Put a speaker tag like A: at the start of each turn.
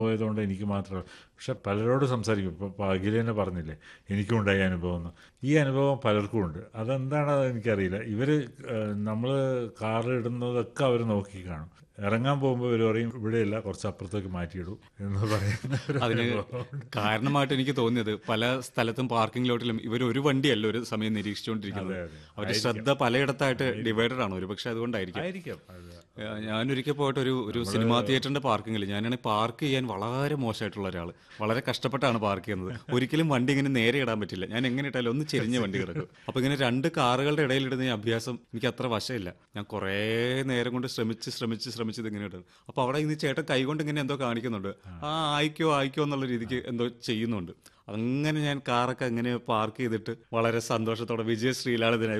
A: പോയതുകൊണ്ട് എനിക്ക് മാത്രമല്ല പക്ഷെ പലരോട് സംസാരിക്കും ഇപ്പോൾ അഖില തന്നെ പറഞ്ഞില്ലേ എനിക്കും ഉണ്ടായ അനുഭവം എന്ന് ഈ അനുഭവം പലർക്കും ഉണ്ട് അതെന്താണെന്ന് എനിക്കറിയില്ല ഇവർ നമ്മൾ കാറിൽ ഇടുന്നതൊക്കെ അവർ നോക്കി കാണും ഇറങ്ങാൻ പോകുമ്പോൾ ഇവർ പറയും ഇവിടെയല്ല കുറച്ച് അപ്പുറത്തേക്ക് മാറ്റിയിടും എന്ന് പറയുന്ന ഒരു
B: അതിന്
A: അനുഭവമുണ്ട്.
B: കാരണമായിട്ട് എനിക്ക് തോന്നിയത് പല സ്ഥലത്തും പാർക്കിംഗ് ലോട്ടിലും ഇവർ ഒരു വണ്ടിയല്ല ഒരു സമയം നിരീക്ഷിച്ചുകൊണ്ടിരിക്കുന്നത്
A: അതെ, അതെ.
B: അവരുടെ ശ്രദ്ധ പലയിടത്തായിട്ട് ഡിവൈഡഡ് ആണ് ഒരു പക്ഷെ അതുകൊണ്ടായിരിക്കും
A: ആയിരിക്കാം അത്
B: ഏഹ് ഞാനൊരിക്കൽ പോയിട്ട് ഒരു ഒരു സിനിമാ തിയേറ്ററിന്റെ പാർക്കിങ്ങിൽ ഞാനാണെങ്കിൽ പാർക്ക് ചെയ്യാൻ വളരെ മോശമായിട്ടുള്ള ഒരാൾ വളരെ കഷ്ടപ്പെട്ടാണ് പാർക്ക് ചെയ്യുന്നത് ഒരിക്കലും വണ്ടി ഇങ്ങനെ നേരെ ഇടാൻ പറ്റില്ല ഞാൻ എങ്ങനെ ഇട്ടാലും ഒന്ന് ചെരിഞ്ഞ വണ്ടി കിടക്കും അപ്പൊ ഇങ്ങനെ രണ്ട് കാറുകളുടെ ഇടയിൽ ഇടുന്ന ഈ അഭ്യാസം എനിക്ക് അത്ര വശമില്ല ഞാൻ കുറേ നേരം കൊണ്ട് ശ്രമിച്ച് ശ്രമിച്ച് ശ്രമിച്ച് ഇത് ഇങ്ങനെ ഇടും അപ്പൊ അവിടെ ഇന്ന് ചേട്ടൻ കൈകൊണ്ട് ഇങ്ങനെ എന്തോ കാണിക്കുന്നുണ്ട് ആ ആയിക്കോ ആയിക്കോ എന്നുള്ള രീതിക്ക് എന്തോ ചെയ്യുന്നുണ്ട് അങ്ങനെ ഞാൻ കാറൊക്കെ അങ്ങനെ പാർക്ക് ചെയ്തിട്ട് വളരെ സന്തോഷത്തോടെ വിജയ ശ്രീലാളിതനായി